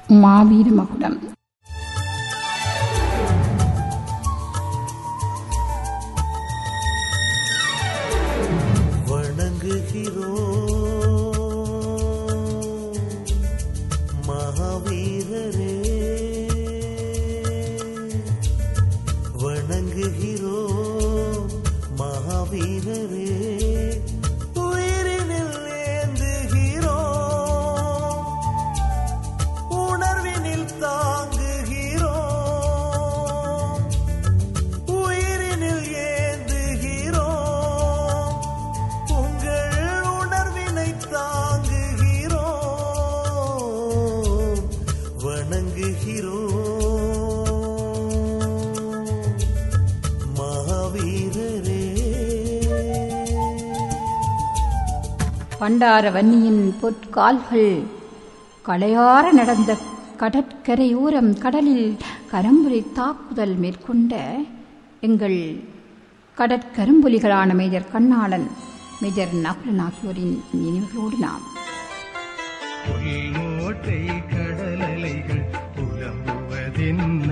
மாவீர மகுடம் வணங்குகிறோம் மகாவீரரே வணங்குகிறோம் மகாவீரரே உயிரினில் ஏந்துகிறோம் உணர்வினில் தாங்குகிறோம் உயிரினில் ஏந்துகிறோம் உங்கள் உணர்வினை தாங்குகிறோம் வணங்குகிறோம் மகாவீரரே பண்டார வன்னியின் பொற்கால்கள் களையார நடந்த கடற்கரையோரம் கடலில் கரம்புலி தாக்குதல் மேற்கொண்ட எங்கள் கடற்கரும்புலிகளான மேஜர் கண்ணாளன் மேஜர் நகுலன் ஆகியோரின் நினைவுகளோடு நாம் புல்மோட்டை கடலலைகள் புலம்புவதென்ன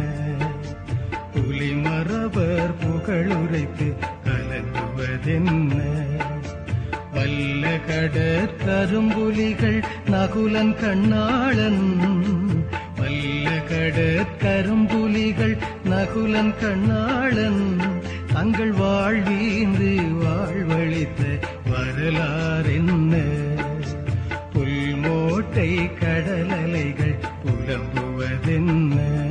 புலிமரபர் புகழுரைத்து கலங்குவதென்ன வல்ல கடற்கரும்புலிகள் நகுலன் கண்ணாளன் வல்ல கடற்கரும்புலிகள் நகுலன் கண்ணாளன் தங்கள் வாழ்வீந்து வாழ்வழித்த வரலாறென்ன புல்மோட்டை கடலலைகள் புலம்புவதென்ன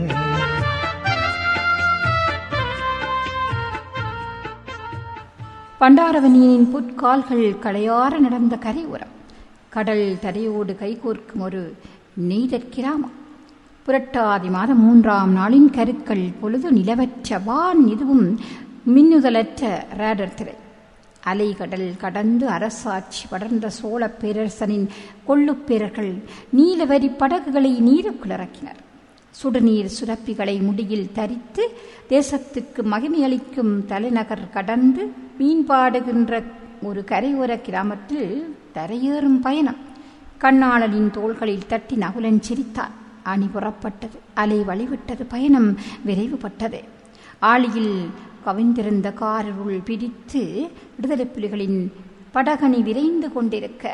பண்டாரவனியனின் பொற்கால்கள் களையார நடந்த கரையோரம் கடல் தரையோடு கைகோர்க்கும் ஒரு நெய்தற் கிராமம் புரட்டாதி மாதம் மூன்றாம் நாளின் கருக்கள் பொழுது நிலவற்ற வான் இதுவும் மின்னுதலற்ற ரேடர் திரை அலைகடல் கடந்து அரசாட்சி படர்ந்த சோழப் பேரரசனின் கொள்ளுப்பேரர்கள் நீலவரி படகுகளை நீருக்குள் இறக்கினர் சுடுநீர் சுரப்பிகளை முடியில் தரித்து தேசத்துக்கு மகிமையளிக்கும் தலைநகர் கடந்து மீன்பாடுகின்ற ஒரு கரையோர கிராமத்தில் தரையேறும் பயணம் கண்ணாளனின் தோள்களில் தட்டி நகுலன் சிரித்தான் அணி புறப்பட்டது அலை வழிவிட்டது பயணம் விரைவுபட்டது ஆளியில் கவிந்திருந்த காருள் பிடித்து விடுதலை புலிகளின் படகணி விரைந்து கொண்டிருக்க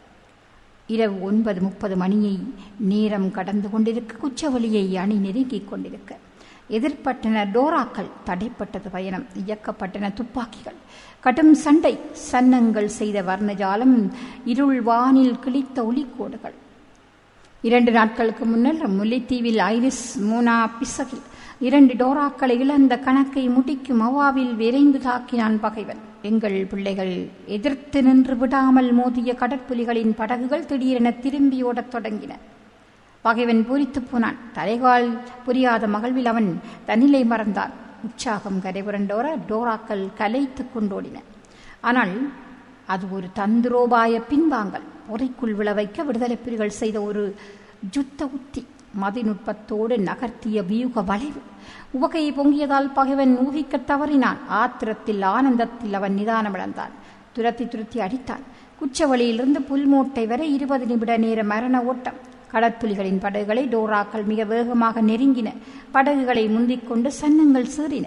இரவு ஒன்பது முப்பது மணியை நேரம் கடந்து கொண்டிருக்க குச்சவெளியை அணி நெருங்கிக் கொண்டிருக்க எதிர்ப்பட்டன டோராக்கள் தடைப்பட்டது பயணம் இயக்கப்பட்டன துப்பாக்கிகள் கடும் சண்டை சன்னங்கள் செய்த வர்ணஜாலம் இருள் வானில் கிழித்த ஒளிக்கோடுகள் இரண்டு நாட்களுக்கு முன்னர் முல்லைத்தீவில் ஐரிஸ் மூனா பிசகில் இரண்டு டோராக்களை இழந்த கணக்கை முடிக்கும் அவாவில் விரைந்து தாக்கினான் பகைவன் எங்கள் பிள்ளைகள் எதிர்த்து நின்று விடாமல் மோதிய கடற்புலிகளின் படகுகள் திடீரென திரும்பி ஓடத் தொடங்கின பகைவன் பூரித்துப் போனான் தலைகால் புரியாத மகிழ்வில் அவன் தன்னிலை மறந்தான் உற்சாகம் கரைபுரண்டோர டோராக்கள் கலைத்துக் கொண்டோடின ஆனால் அது ஒரு தந்திரோபாய பின்வாங்கல் பொறைக்குள் விழ வைக்க விடுதலை புலிகள் செய்த ஒரு யுத்த உத்தி மதிநுட்பத்தோடு நகர்த்திய வியூக வளைவு உவகை பொங்கியதால் பகைவன் ஊகிக்கத் தவறினான் ஆத்திரத்தில் ஆனந்தத்தில் அவன் நிதானம் இழந்தான் துரத்தி துரத்தி அடித்தான் குச்சவழியிலிருந்து புல்மோட்டை வரை இருபது நிமிட நேர மரண ஓட்டம் கடற்புலிகளின் படகுகளை டோராக்கள் மிக வேகமாக நெருங்கின படகுகளை முந்திக் கொண்டு சன்னங்கள் சீறின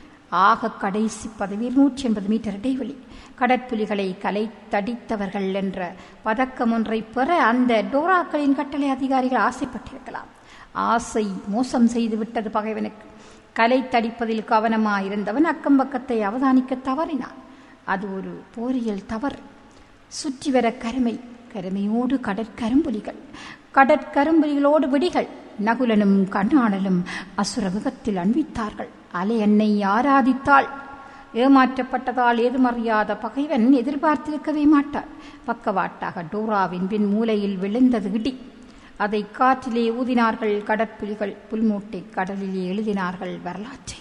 ஆக கடைசி பதவியில் நூற்றி எண்பது மீட்டர் இடைவெளி கடற்புலிகளை கலை தடித்தவர்கள் என்ற பதக்கம் ஒன்றை பெற அந்த டோராக்களின் கட்டளை அதிகாரிகள் ஆசைப்பட்டிருக்கலாம் ஆசை மோசம் செய்து விட்டது பகைவனுக்கு கலை தடிப்பதில் கவனமாயிருந்தவன் அக்கம் பக்கத்தை அவதானிக்க தவறினான் அது ஒரு போரியல் தவறு சுற்றி வர கருமை கருமையோடு கடற்கரும்புலிகள் கடற்கரும்புலிகளோடு வெடிகள் நகுலனும் கண்ணாடலும் அசுரமுகத்தில் அன்பித்தார்கள் அலை என்னை ஆராதித்தாள் ஏமாற்றப்பட்டதால் ஏதுமறியாத பகைவன் எதிர்பார்த்திருக்கவே மாட்டார் பக்கவாட்டாக டோராவின் பின் மூலையில் விழுந்தது இடி அதை காற்றிலே ஊதினார்கள் கடற்புலிகள் புல்மூட்டை கடலிலே எழுதினார்கள் வரலாற்றை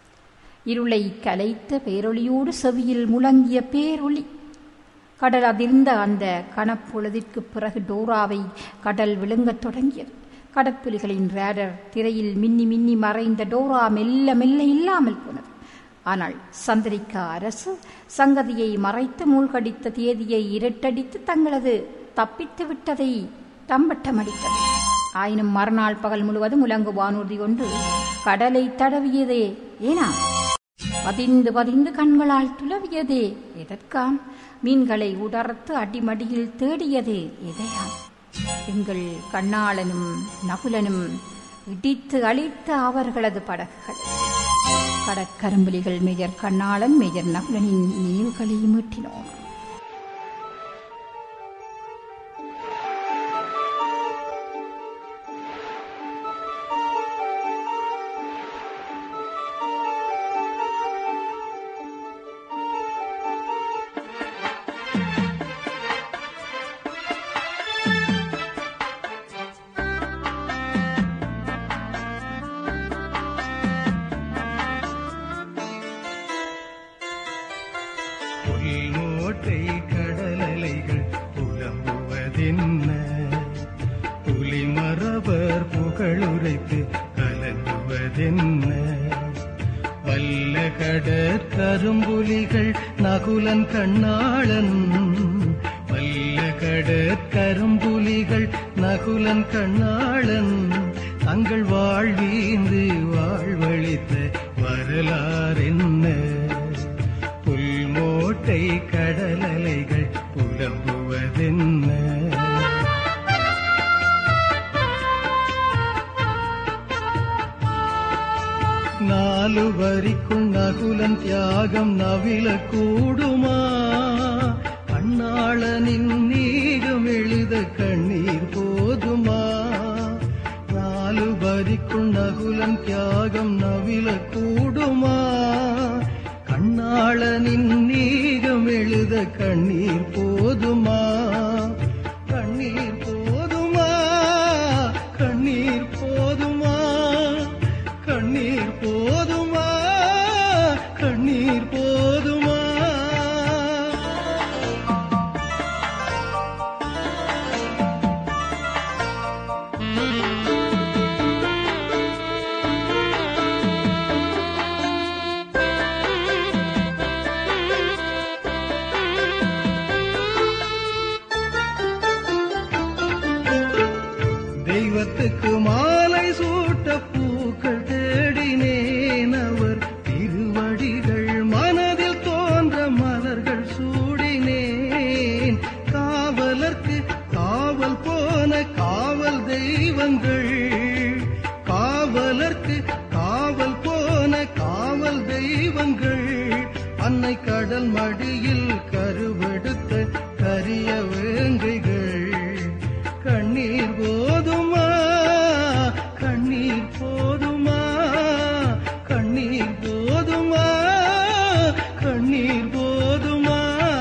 இருளை கலைத்த பேரொளியோடு செவியில் முழங்கிய பேரொளி கடல் அதிர்ந்த அந்த கணப்பொழுதிற்கு பிறகு டோராவை கடல் விழுங்கத் தொடங்கியது கடற்புலிகளின் ரேடர் திரையில் மின்னி மின்னி மறைந்த டோரா மெல்ல மெல்ல இல்லாமல் போனது ஆனால் சந்திரிகா அரசு சங்கதியை மறைத்து மூழ்கடித்த தேதியை இருட்டடித்து தங்களது தப்பித்து விட்டதை தம்பட்டமடித்தது ஆயினும் மறுநாள் பகல் முழுவதும் உலங்கு வானூர்தி கொண்டு கடலை தடவியதே ஏனா பதிந்து பதிந்து கண்களால் துளவியதே எதற்காம் மீன்களை உடர்த்து அடிமடியில் தேடியதே எதையாம் எங்கள் கண்ணாளனும் நகுலனும் இடித்து அழித்த அவர்களது படகுகள் கடற்கரும்புலிகள் மேஜர் கண்ணாளன் மேஜர் நகுலனின் நினைவுகளை மீட்டினோம் புல்மோட்டை கடலலைகள் புலம்புவதென்ன புலிமரவர் புகழுரைத்து கலங்குவதென்ன வல்ல கடற்கரும்புலிகள் நகுலன் கண்ணாளன் வல்ல கடற்கரும்புலிகள் நகுலன் கண்ணாளன் தங்கள் வாழ்வீந்து வாழ்வழித்த வரலாறென்ன புல்மோட்டை கடலலைகள் புலம்புவதென்ன நாலு வரிக்குள் நகுலன் தியாகம் நவில கூடுமா அண்ணாளனின் நீகம் எழுத கண்ணீர் போதுமா நாலு வரிக்குள் நகுலன் தியாகம் நவில கூடுமா கண்ணாளனின் நீகம் எழுத கண்ணீர் போதுமா கண்ணீர் போதுமா கண்ணீர் போதுமா கண்ணீர் போதுமா கண்ணீர் போதுமா தெய்வத்துக்கு மாலை சூட்ட பூக்கள் தேடினேன் அவர் திருவடிகள் மனதில் தோன்ற மலர்கள் சூடினேன் காவலர்க்கு காவல் போன காவல் தெய்வங்கள் காவலர்க்கு காவல் போன காவல் தெய்வங்கள் அன்னை கடல் மடியில் கருவெடுத்த கரிய வேங்கைகள் கண்ணீர் போதுமா கண்ணீர் போதுமா கண்ணீர் போதுமா கண்ணீர் போதுமா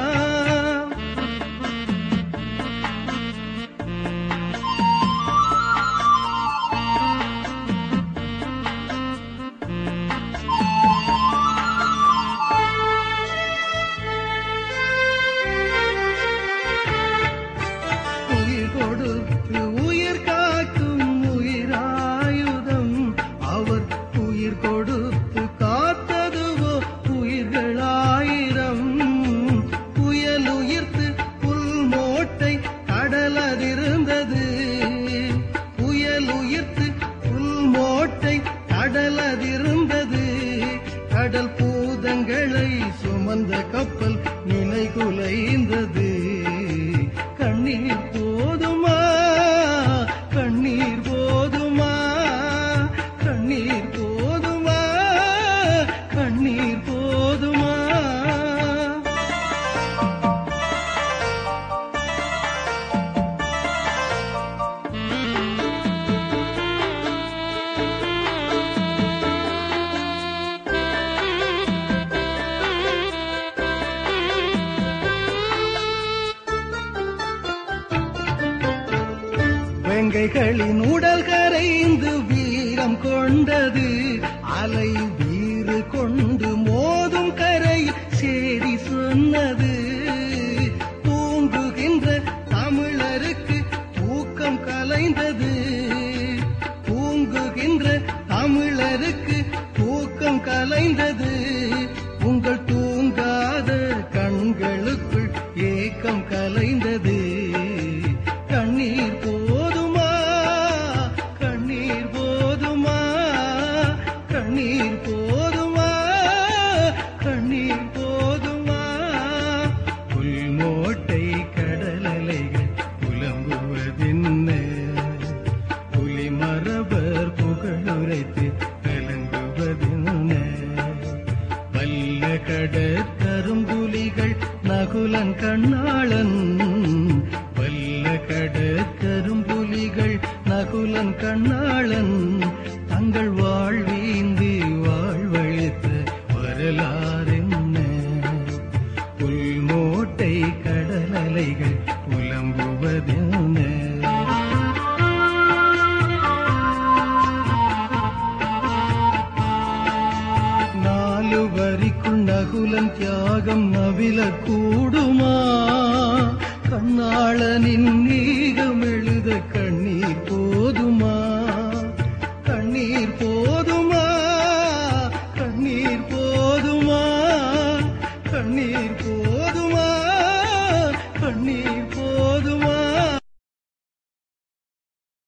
உயிர் கொடுத்து உயிர் காக்கும் உயிராயுதம் அவர் உயிர் கொடுத்து காத்ததுவோ உயிர்களாயிரம் புயல் உயிர்த்து புல் மோட்டை கடலதிருந்தது புயல் உயிர்த்து புல் மோட்டை கடலதிருந்தது கடல் பூதங்களை சுமந்த கப்பல் நிலை குலைந்தது கண்ணீர் போதுமா கண்ணீர் போதுமா கண்ணீர் போதுமா கண்ணீர் போதுமா வெங்கைகளின் உடல் கரைந்து வீரம் கொண்டது அலை வீறு கொண்டு மோதும் கரை சேரி சொன்னது தூங்குகின்ற தமிழருக்கு தூக்கம் கலைந்தது தூங்குகின்ற தமிழருக்கு தூக்கம் கலைந்தது உங்கள் தூங்காத கண்களுக்குள் ஏக்கம் கலைந்தது கண்ணீர் போதுமா நகுலன் தியாகம் நவில கூடுமா கண்ணாளனின் நீகம் எழுத கண்ணீர் போதுமா கண்ணீர் போதுமா கண்ணீர் போதுமா கண்ணீர் போதுமா கண்ணீர்